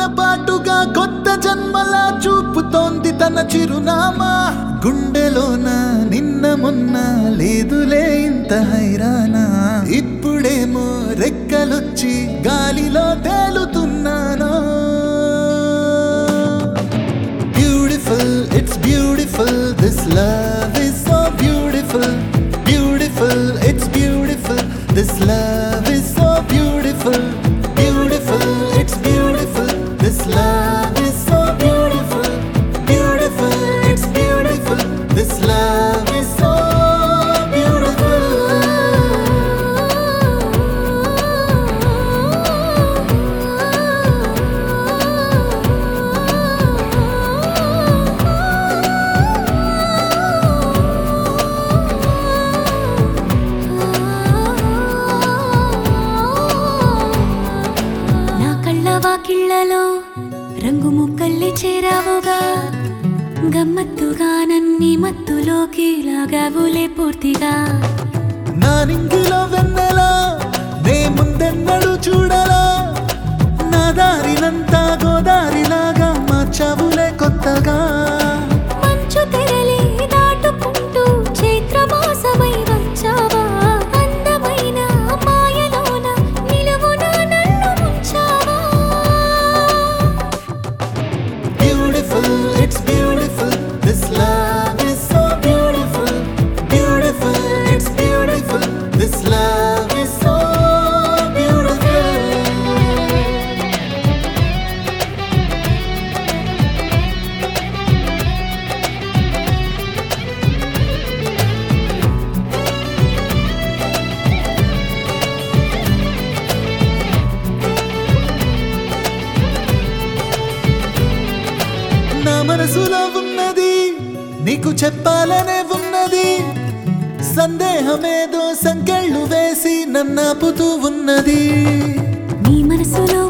పాటుగా కొత్త జన్మలా చూపుతోంది తన చిరునామా గుండెలోన నిన్న మొన్న లేదులే ఇంత హైరానా ఇప్పుడేమో రెక్కలొచ్చి గాలిలో తేలుతున్నాను beautiful it's beautiful this love is so beautiful beautiful it's beautiful this love is so beautiful beautiful it's beautiful this love is so beautiful beautiful it's beautiful this love is so నా కళ్ళ వాకిళ్లలో రంగు ముక్కల్లి చేరావుగా గమ్మత్తుగా నన్ని మత్తులోకి లాగావులే పూర్తిగా నా నింగిలో వెన్నెలా నే ముందెన్నడు చూడలా నా దారినంతా గోదారిలాగా మార్చావులే కొత్తగా మంచు తెరలి దాటుకుంటూ చైత్రమాసమై వచ్చావా అందమైన మాయలోన నిలువున నన్ను ముంచావా beautiful it's beautiful this love is so beautiful beautiful it's beautiful this love is so beautiful నా మనసులో ఉన్నది నీకు చెప్పాలనే ఉన్నది సందేహమేదో సంకెళ్ళు వేసి నన్నాపుతూ ఉన్నది నీ మనసులో